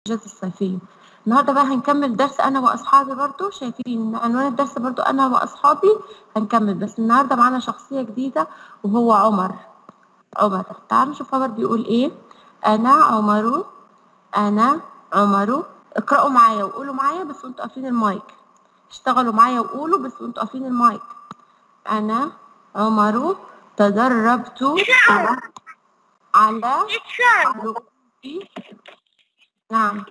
الإجازة الصيفية النهاردة بقى هنكمل درس أنا وأصحابي برضو شايفين عنوان الدرس برضو أنا وأصحابي هنكمل بس النهاردة معانا شخصية جديدة وهو عمر عمر تعالوا نشوف عمر بيقول إيه أنا عمر أنا عمر اقرأوا معايا وقولوا معايا بس وانتوا قافلين المايك اشتغلوا معايا وقولوا بس وانتوا قافلين المايك أنا عمر تدربت على ركوب نعم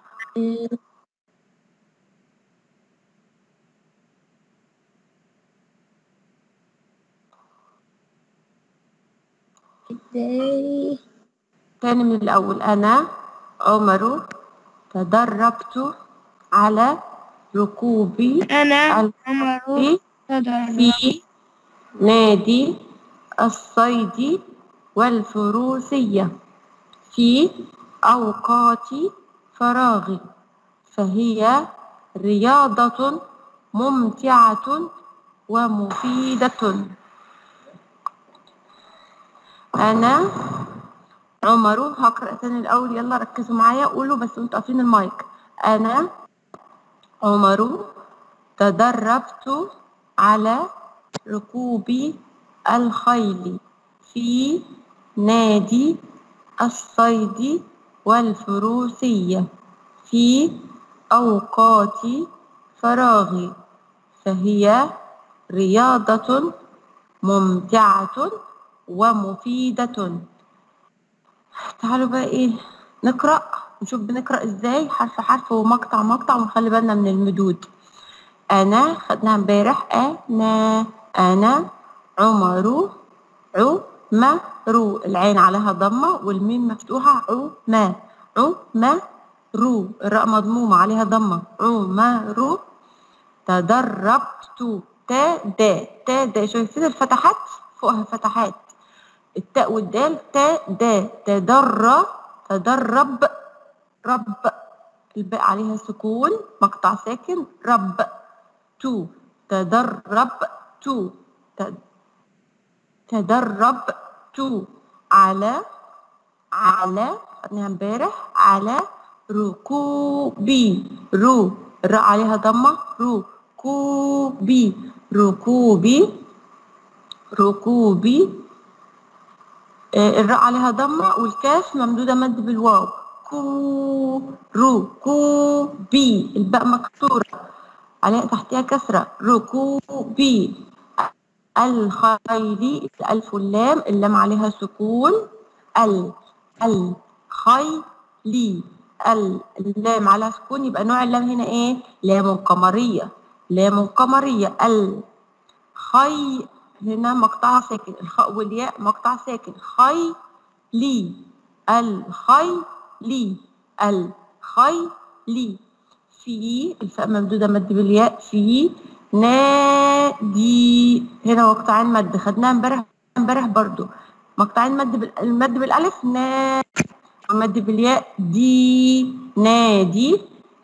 ازاي تاني من الأول أنا عمر تدربت على ركوب انا الخيل عمر تدرب في نادي الصيد والفروسية في أوقات فراغي فهي رياضة ممتعة ومفيدة أنا عمر هقرأ تاني الأول يلا ركزوا معايا قولوا بس وانتوا قافلين المايك أنا عمر تدربت على ركوب الخيل في نادي الصيد والفروسية في أوقات فراغي فهي رياضة ممتعة ومفيدة تعالوا بقى ايه نقرأ نشوف بنقرأ ازاي حرف حرف ومقطع مقطع ونخلي بالنا من المدود أنا خدناها امبارح أنا أنا عمر عمر العين عليها ضمة والميم مفتوحة عما عمر الراء مضمومة عليها ضمة عمر تدربت تا دا تا دا شايفين الفتحات فوقها فتحات التاء والدال تا دا تدرب تدرب رب الباء عليها سكون مقطع ساكن رب تو تدرب تو تدربت على على خدناها امبارح على ركوبي رو الراء عليها ضمة ركوبي ركوبي ركوبي آه، الراء عليها ضمة والكاف ممدودة مد بالواو كو رو كو بي الباء مكسورة عليها تحتها كسرة ركوبي الخيل الألف واللام اللام عليها سكون ال الخيل ال اللام عليها سكون يبقى نوع اللام هنا ايه لام قمرية لام قمرية الخي هنا مقطع ساكن الخاء والياء مقطع ساكن خي لي الخي لي الخي لي في الفاء ممدودة مد بالياء في نادي هنا مقطعين مد خدناها امبارح امبارح برضو مقطعين مد بال... المد بالالف نا مد بالياء دي نادي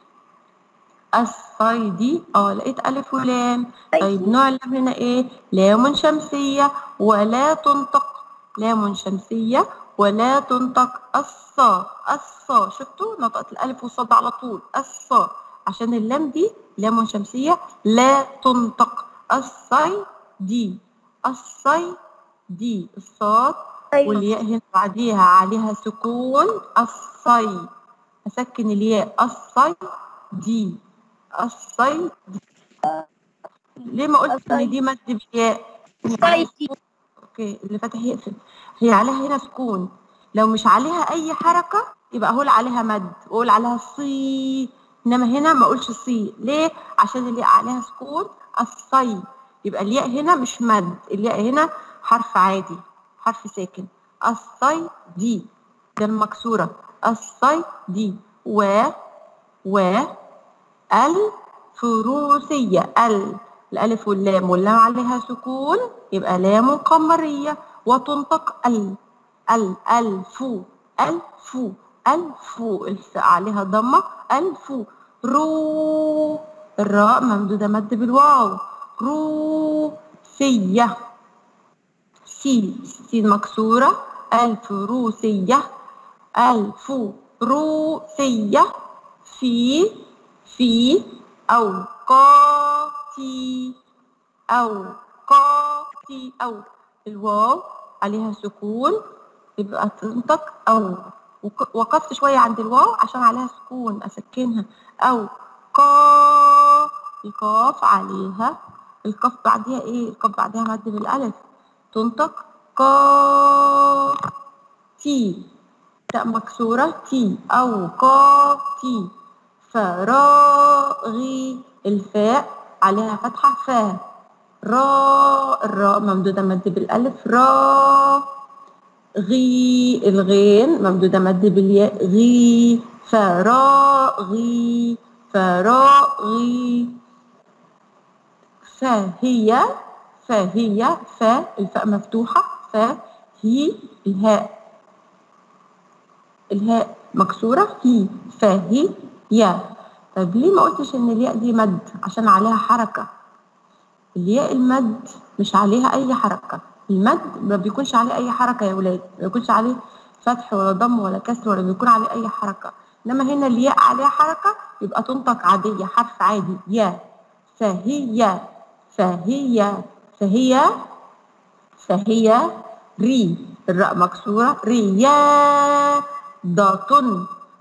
الصيد اه لقيت الف ولام طيب نوع اللام هنا ايه لام شمسيه ولا تنطق لام شمسيه ولا تنطق الصا الصا شفتوا نطقت الالف والصاد على طول الصا عشان اللام دي لام شمسية لا تنطق الصيدي الصيدي الصاد أيوة. والياء هنا بعديها عليها سكون الصي أسكن الياء الصيدي الصيدي ليه ما قلت إن دي مد بالياء؟ صيدي. اوكي اللي فاتح يقفل هي عليها هنا سكون لو مش عليها اي حركه يبقى اقول عليها مد واقول عليها صي انما هنا ما اقولش صي ليه عشان الياء عليها سكون الصي يبقى الياء هنا مش مد الياء هنا حرف عادي حرف ساكن الصي دي ده المكسوره الصي دي و و الفروسيه ال الالف واللام واللام عليها سكون يبقى لام قمريه وتنطق ال ال الف الف الف الفاء عليها ضمه الف رو الراء ممدوده مد بالواو روسيه سي سين مكسوره الفروسيه الفروسيه في في أو قاتي أو قاتي أو الواو عليها سكون يبقى تنطق أو وق- وقفت شوية عند الواو عشان عليها سكون أسكنها أو قا القاف عليها القاف بعدها إيه؟ القاف بعدها مد بالألف تنطق قا تي تاء مكسورة تي أو قا تي فراغي الفاء عليها فتحة فا را الراء ممدودة مد بالألف را غي الغين ممدودة مد بالياء غي فراغي فراغي فهي فهي فا الفاء مفتوحة فهي الهاء الهاء مكسورة هي فهي يا طيب ليه ما قلتش ان الياء دي مد عشان عليها حركة الياء المد مش عليها اي حركة المد ما بيكونش عليه اي حركة يا ولاد ما بيكونش عليه فتح ولا ضم ولا كسر ولا بيكون عليه اي حركة انما هنا الياء عليها حركة يبقى تنطق عادية حرف عادي يا فهي فهي فهي فهي ري الراء مكسورة رياضة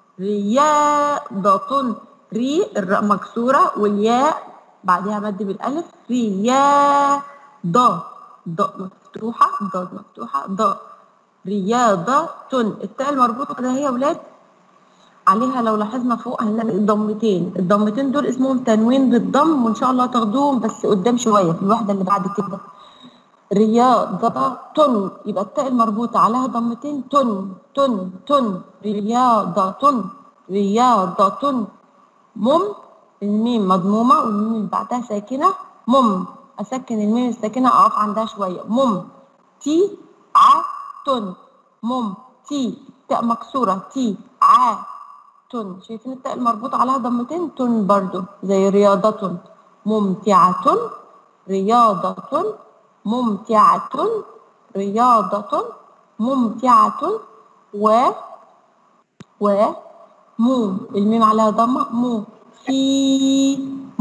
رياضة ري الراء مكسورة والياء بعدها مد بالألف رياضة ضاء مفتوحة ضاد مفتوحة ضاء رياضة التاء المربوطة ده هي يا ولاد عليها لو لاحظنا فوق هنلاقي ضمتين الضمتين دول اسمهم تنوين بالضم وان شاء الله تاخدوهم بس قدام شويه في الوحده اللي بعد كده رياضة تن يبقى التاء المربوطة عليها ضمتين تن تن تن رياضة رياضة مم الميم مضمومة والميم اللي بعدها ساكنة مم أسكن الميم الساكنة أقف عندها شوية مم تي ع تن مم تي تاء مكسورة تي ع تن شايفين التاء المربوطة عليها ضمتين تن برضو زي رياضة ممتعة رياضة ممتعة رياضة ممتعة و و مو الميم عليها ضمة مو في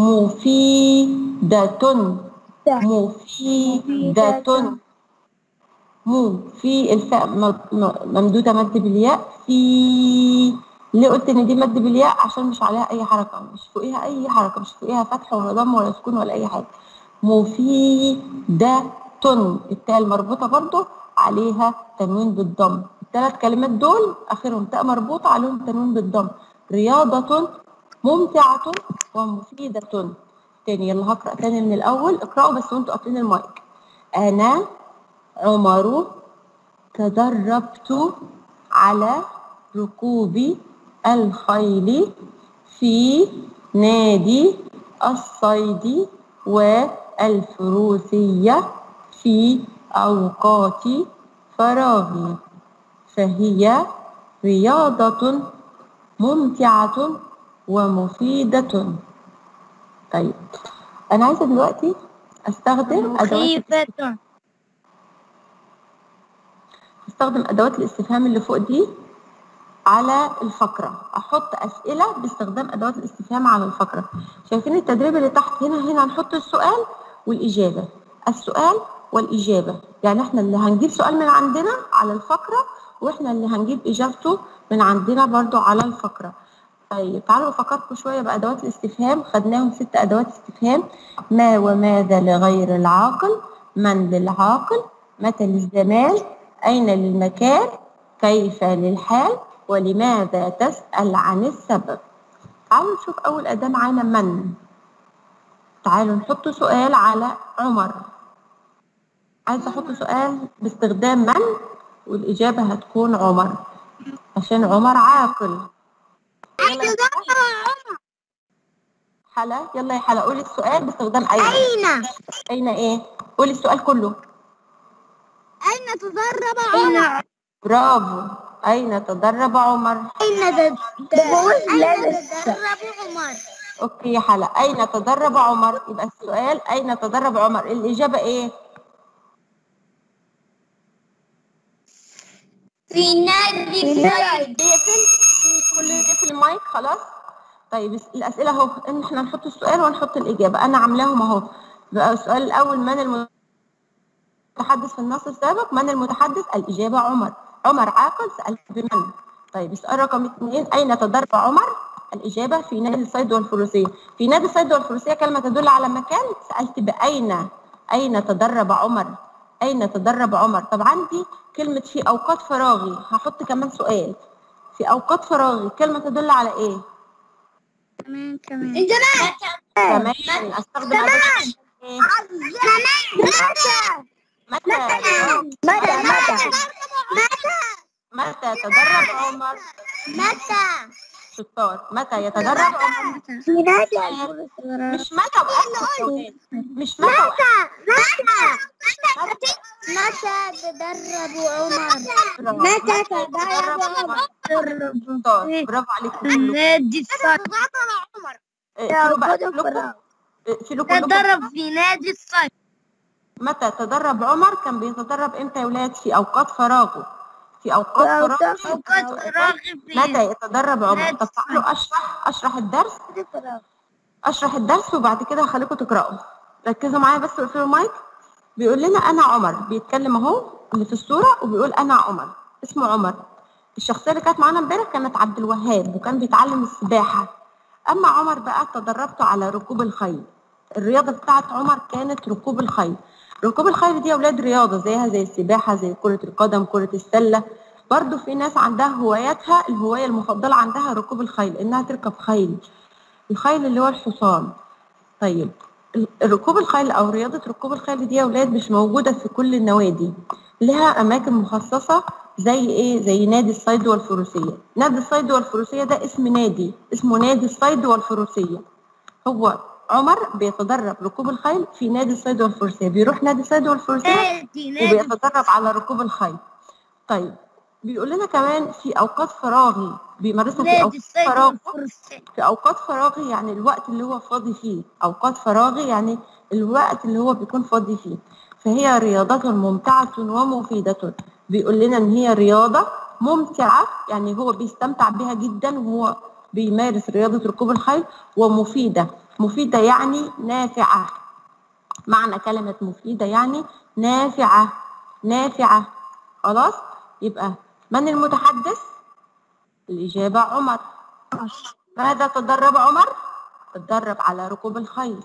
مفيدة مفيدة مو في الفاء م- م- ممدودة مد بالياء في ليه قلت ان دي مد بالياء عشان مش عليها اي حركة مش فوقيها اي حركة مش فوقيها فتح ولا ضم ولا سكون ولا اي حاجة مفيدة التاء المربوطة برضو عليها تنوين بالضم الثلاث كلمات دول اخرهم تاء مربوطة عليهم تنوين بالضم رياضة ممتعة ومفيدة تاني يلا هقرأ تاني من الأول اقرأوا بس وانتوا قافلين المايك أنا عمر تدربت على ركوب الخيل في نادي الصيد والفروسية في أوقات فراغي فهي رياضة ممتعة ومفيدة طيب أنا عايزة دلوقتي أستخدم أدوات مخيفة استخدم ادوات الاستفهام اللي فوق دي على الفقره احط اسئله باستخدام ادوات الاستفهام على الفقره شايفين التدريب اللي تحت هنا هنا هنحط السؤال والاجابه السؤال والاجابه يعني احنا اللي هنجيب سؤال من عندنا على الفقره واحنا اللي هنجيب اجابته من عندنا برضو على الفقره طيب تعالوا افكركم شويه بادوات الاستفهام خدناهم ست ادوات استفهام ما وماذا لغير العاقل من للعاقل متى للزمان أين للمكان كيف للحال ولماذا تسأل عن السبب تعالوا نشوف أول أداة معانا من تعالوا نحط سؤال على عمر عايزة أحط سؤال باستخدام من والإجابة هتكون عمر عشان عمر عاقل يلا يا حلا يلا يا حلا قولي السؤال باستخدام أين أين أين إيه قولي السؤال كله أين تدرب عمر برافو أين تدرب عمر أين تدرب عمر اوكي يا حلا اين تدرب عمر يبقى السؤال اين تدرب عمر الاجابه ايه في نادي الصيد اقفل كل يقفل المايك خلاص طيب الس- الاسئله اهو ان احنا نحط السؤال ونحط الاجابه انا عاملاهم اهو بقى السؤال الاول من المتحدث في النص السابق من المتحدث الاجابه عمر عمر عاقل سالت بمن طيب السؤال رقم اثنين اين تدرب عمر الاجابه في نادي الصيد والفروسيه في نادي الصيد والفروسيه كلمه تدل على مكان سالت باين اين تدرب عمر اين تدرب عمر طب عندي كلمه في اوقات فراغي هحط كمان سؤال في اوقات فراغي كلمه تدل على ايه كمان كمان كمان استخدم اداه ايه متى متى متى متى متى تدرب عمر متى شطار متى يتدرب عمر في نادي مش متى بأصل السؤال مش متى متى متى تدرب عمر وأصل متى تدرب عمر شطار برافو عليكم كلكم نادي الصيد اقفلوا بقى كلكم اقفلوا كلكم تدرب في نادي الصيد متى تدرب عمر كان بيتدرب امتى يا ولاد في اوقات فراغه في اوقات فراغه أوقات فراغ متى يتدرب عمر نادي طب تعالوا اشرح اشرح الدرس اشرح الدرس وبعد كده هخليكم تقراوا ركزوا معايا بس واقفلوا المايك بيقول لنا انا عمر بيتكلم اهو اللي في الصوره وبيقول انا عمر اسمه عمر الشخصيه اللي كانت معانا امبارح كانت عبد الوهاب وكان بيتعلم السباحه اما عمر بقى تدربته على ركوب الخيل الرياضه بتاعت عمر كانت ركوب الخيل ركوب الخيل دي يا اولاد رياضه زيها زي السباحه زي كره القدم كره السله برضو في ناس عندها هواياتها الهوايه المفضله عندها ركوب الخيل انها تركب خيل الخيل اللي هو الحصان طيب ال- ركوب الخيل او رياضه ركوب الخيل دي يا اولاد مش موجوده في كل النوادي لها اماكن مخصصه زي ايه زي نادي الصيد والفروسيه نادي الصيد والفروسيه ده اسم نادي اسمه نادي الصيد والفروسيه هو عمر بيتدرب ركوب الخيل في نادي الصيد والفروسيه بيروح نادي الصيد والفروسيه نادي نادي وبيتدرب على ركوب الخيل طيب بيقول لنا كمان في اوقات فراغي بيمارسها في نادي اوقات الصيد فراغ والفروسية في اوقات فراغي يعني الوقت اللي هو فاضي فيه اوقات فراغي يعني الوقت اللي هو بيكون فاضي فيه فهي رياضة ممتعة ومفيدة بيقول لنا ان هي رياضة ممتعة يعني هو بيستمتع بها جدا وهو بيمارس رياضة ركوب الخيل ومفيدة مفيدة يعني نافعة معنى كلمة مفيدة يعني نافعة نافعة خلاص يبقى من المتحدث الإجابة عمر ماذا تدرب عمر؟ تدرب على ركوب الخيل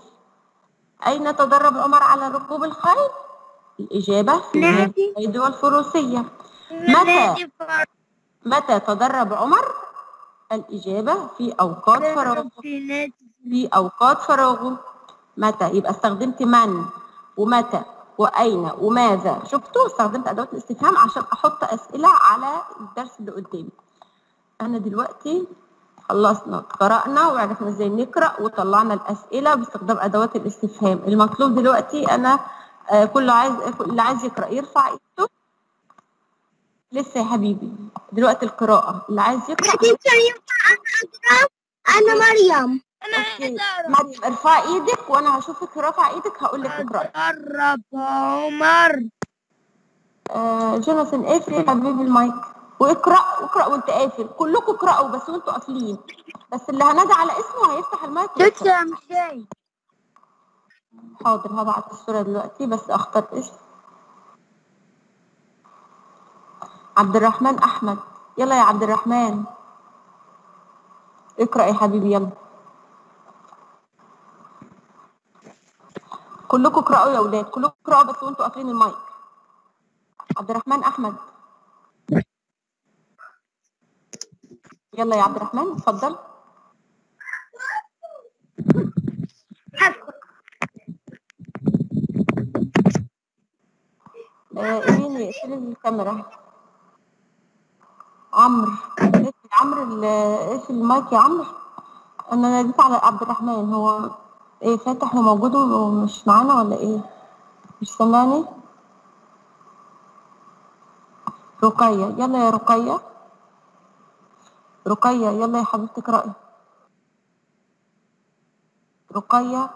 أين تدرب عمر على ركوب الخيل؟ الإجابة في نادي. نادي الصيد والفروسية متى نادي فر- متى تدرب عمر؟ الإجابة في أوقات فراغه في نادي في أوقات فراغه متى يبقى استخدمت من ومتى وأين وماذا شفتوا استخدمت أدوات الاستفهام عشان أحط أسئلة على الدرس اللي قدامي أنا دلوقتي خلصنا قرأنا وعرفنا ازاي نقرأ وطلعنا الأسئلة باستخدام أدوات الاستفهام المطلوب دلوقتي أنا آه، كله عايز اللي عايز يقرأ يرفع إيده لسه يا حبيبي دلوقتي القراءة اللي عايز يقرأ أنا مريم أوكي. مريم ارفعي ايدك وانا هشوفك رافعه ايدك هقول لك اقراي تدرب عمر آه جوناثان اقفل يا حبيبي المايك واقرا اقرا وانت قافل كلكم اقراوا بس وانتوا قافلين بس اللي هنادى على اسمه هيفتح المايك ويقرأ. تسلم شيء حاضر هبعت الصوره دلوقتي بس اختار اسم عبد الرحمن احمد يلا يا عبد الرحمن اقرا يا حبيبي يلا كلكم اقراوا يا اولاد كلكم اقراوا بس وانتوا قافلين المايك عبد الرحمن احمد يلا يا عبد الرحمن اتفضل آه، ايمين اقفلي الكاميرا عمرو اقفل عمرو ال- اقفل المايك يا عمرو انا ناديت على عبد الرحمن هو ايه فاتح وموجود ومش معانا ولا ايه مش سامعني رقية يلا يا رقية رقية يلا يا حبيبتي اقرأي رقية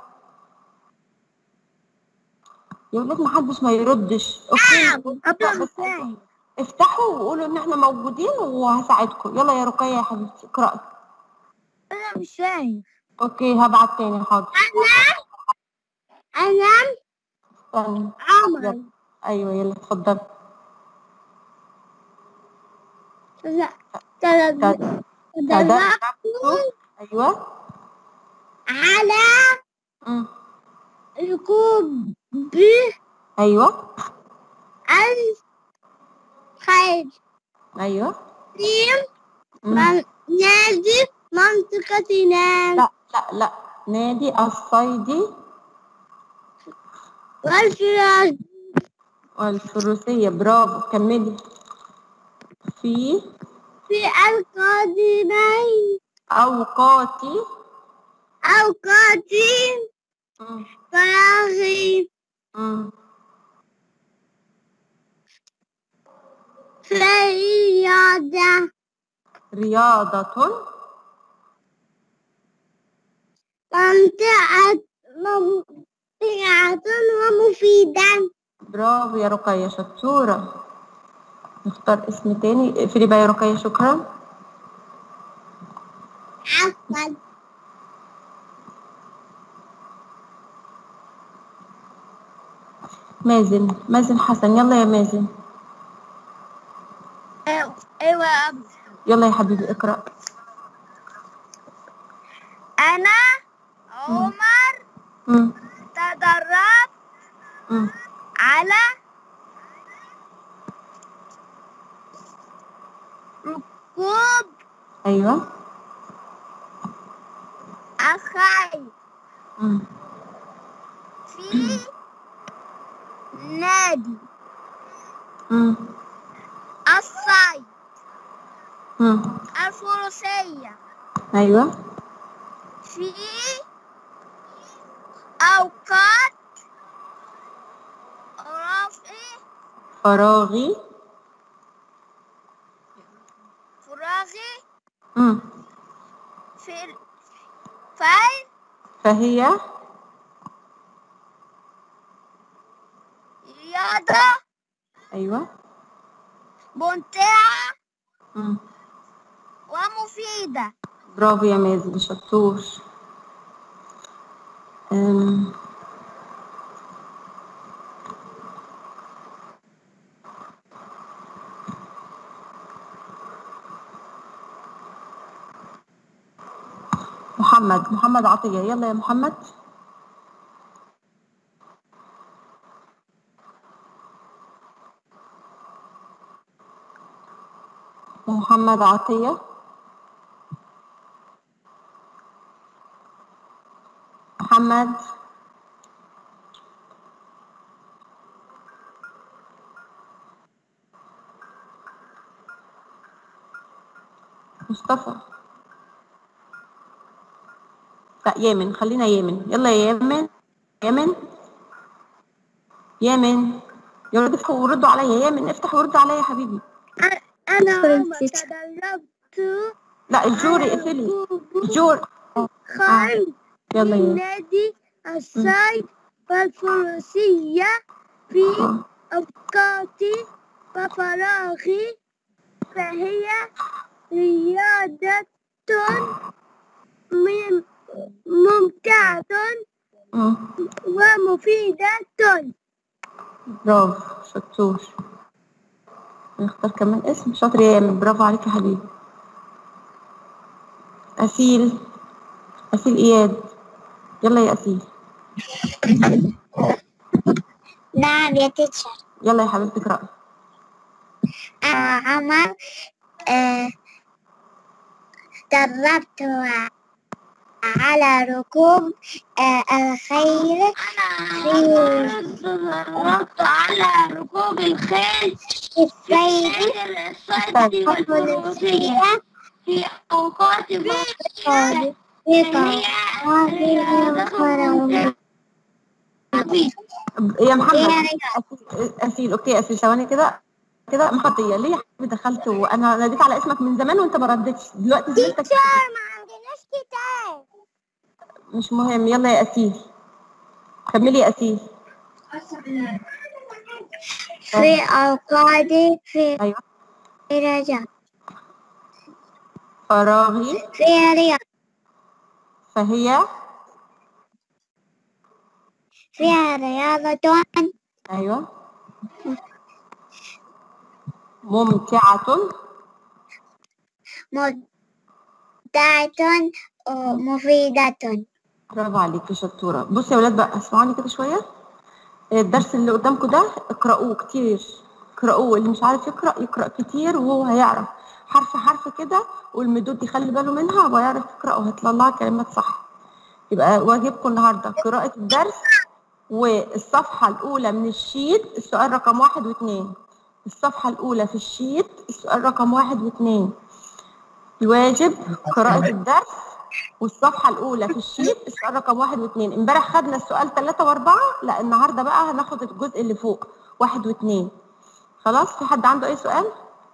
يا ولاد محدش ما يردش اوكي أبدأ بس ازاي افتحوا وقولوا ان احنا موجودين وهساعدكم يلا يا رقية يا حبيبتي اقرأي مش شايف اوكي هبعت تاني حاضر أنا أنا استني عمر يلا. ايوه يلا اتفضل لا تدربت تدربت ايوه على مم. ركوب ايوه الخيل ايوه في مم. من- نادي منطقتنا لا لا لا نادي الصيدي والفراش والفروسية برافو كملي في في القادمين أوقات أوقات مم. فراغي مم. في الرياضة رياضة ممتعة ممتعة ومفيدة برافو يا رقية شطورة نختار اسم تاني اقفلي بقى يا رقية شكرا عفوا مازن مازن حسن يلا يا مازن أيوة يا أبو يلا يا حبيبي اقرأ أنا عمر مم. تدربت مم. على ركوب أيوة الخيل مم. في نادي مم. الصيد مم. الفروسية أيوة في أوقات رفع فراغي فراغي مم. في ال- في فهي رياضة أيوة ممتعة مم. ومفيدة برافو يا مازن شطور أم. محمد محمد عطية يلا يا محمد محمد عطية محمد مصطفى لا يامن خلينا يامن يلا يا يامن يامن يامن يلا افتحوا وردوا عليا يامن افتح ورد عليا يا حبيبي أنا عمر تدربت لا الجوري على اقفلي ركوب الجوري خيل يلا في يا نادي الصيد والفروسية في أوقات وفراغي فهي رياضة مم- ممتعة مم. ومفيدة برافو شطور نختار كمان اسم شاطر يا يامن برافو عليك يا حبيبي أسيل أسيل إياد يلا يا أسيل نعم يا تيتشر يلا يا حبيبتي اقرأي عمر آه، دربت على ركوب آه، الخيل في دربت على ركوب الخيل في الصيد والفروسية في أوقات مختلفة يا محمد أسيل, أسيل أوكي أسيل ثواني كده كده محطية ليه يا حبيبي دخلت وأنا ناديت على اسمك من زمان وأنت ما ردتش دلوقتي زميلتك ما عندناش كتاب مش مهم يلا يا أسيل كملي يا أسيل في أوقات في أيوه رجع فراغي في رياض فهي فيها رياضة أيوة ممتعة ممتعة ومفيدة برافو عليكي شطورة بصوا يا ولاد بقى اسمعوني كده شوية الدرس اللي قدامكم ده اقرأوه كتير اقرأوه اللي مش عارف يقرأ يقرأ كتير وهو هيعرف حرف حرف كده والمدود يخلي باله منها ويعرف يقرأ وهيطلع كلمات صح يبقى واجبكم النهارده قراءة الدرس والصفحة الأولى من الشيت السؤال رقم واحد واثنين الصفحة الأولى في الشيت السؤال رقم واحد واثنين الواجب قراءة الدرس والصفحة الأولى في الشيت السؤال رقم واحد واثنين امبارح خدنا السؤال ثلاثة وأربعة لا النهاردة بقى هناخد الجزء اللي فوق واحد واثنين خلاص في حد عنده أي سؤال؟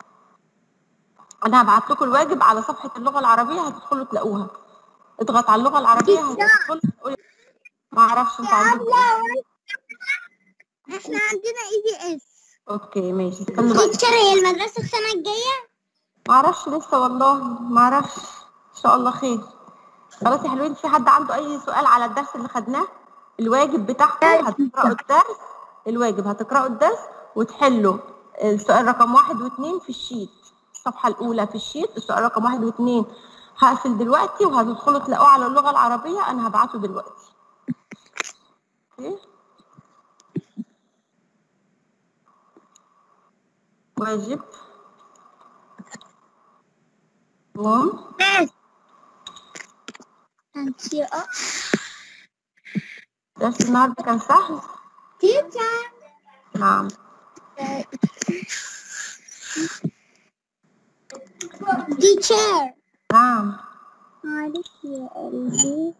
أنا هبعت لكم الواجب على صفحة اللغة العربية هتدخلوا تلاقوها اضغط على اللغة العربية هتدخل تقول ما اعرفش انت عندك ايه احنا عندنا اي بي اس اوكي ماشي استنوا بقى تيتشر هي المدرسة السنة الجاية ما اعرفش لسه والله ما اعرفش ان شاء الله خير خلاص يا حلوين في حد عنده اي سؤال على الدرس اللي خدناه الواجب بتاعكم هتقرأوا الدرس الواجب هتقرأوا الدرس وتحلوا السؤال رقم واحد واثنين في الشيت الصفحة الأولى في الشيت السؤال رقم واحد واثنين هقفل دلوقتي وهتدخلوا تلاقوه على اللغة العربية أنا هبعته دلوقتي اوكي واجب قوم درس النهارده كان سهل تيتشر نعم تيتشر نعم معلش يا قلبي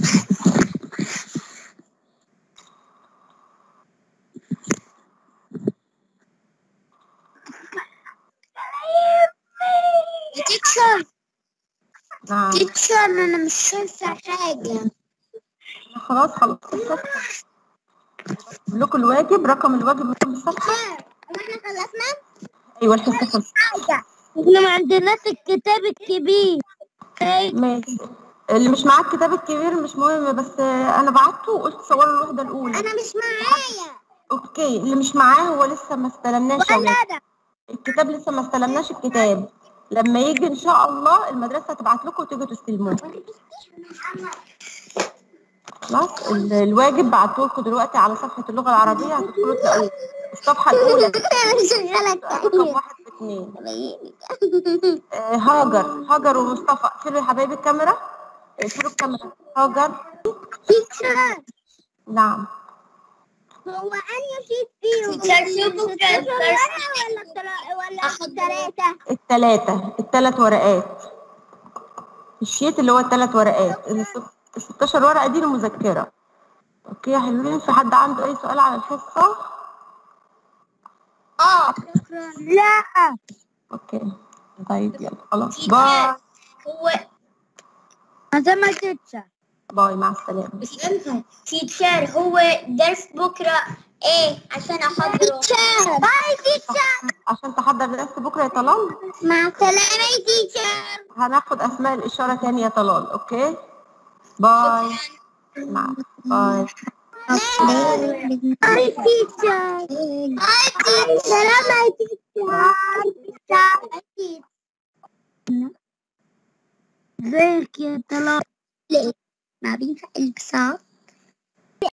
يا تيتشر نعم تيتشر انا مش شايفه حاجه خلاص خلاص الصفحة لكم الواجب رقم الواجب رقم الصفحة تيتشر احنا خلصنا ايوه الحصة خلصت حاجه احنا ما عندناش الكتاب الكبير ماشي اللي مش معاه الكتاب الكبير مش مهم بس انا بعته وقلت صوروا الوحدة الأولى انا مش معايا اوكي اللي مش معاه هو لسه ما استلمناش يا ولا ولاد. انا الكتاب لسه ما استلمناش الكتاب لما يجي ان شاء الله المدرسه هتبعت لكم وتيجوا تستلموه خلاص ال- الواجب بعته لكم دلوقتي على صفحه اللغه العربيه هتدخلوا تلاقوه الصفحه الاولى شغاله رقم واحد في اثنين آه، هاجر هاجر ومصطفى اقفلوا يا حبايبي الكاميرا اقفلوا الكاميرا هاجر تيتشر نعم هو انهي شيت فيهم؟ تيتشر، شوفوا كان 16 ورقة ولا التلا- ولا الثلاثة؟ الثلاثه الثلاث ورقات الشيت اللي هو الثلاث ورقات ال 16 ورقه دي المذكره اوكي يا حلوين في حد عنده اي سؤال على الحصه اه لا اوكي طيب يلا خلاص باي هو هذا ما تيتشر باي مع السلامه بس انت تيتشر هو درس بكره ايه عشان احضره تيتشر باي تيتشر عشان تحضر درس بكره يا طلال مع السلامة يا تيتشر هناخد اسماء الاشاره تاني يا طلال اوكي باي مع باي باي تيتشر باي تيتشر سلام يا تيتشر أكيد ازيك يا طلال ما بينفع البسها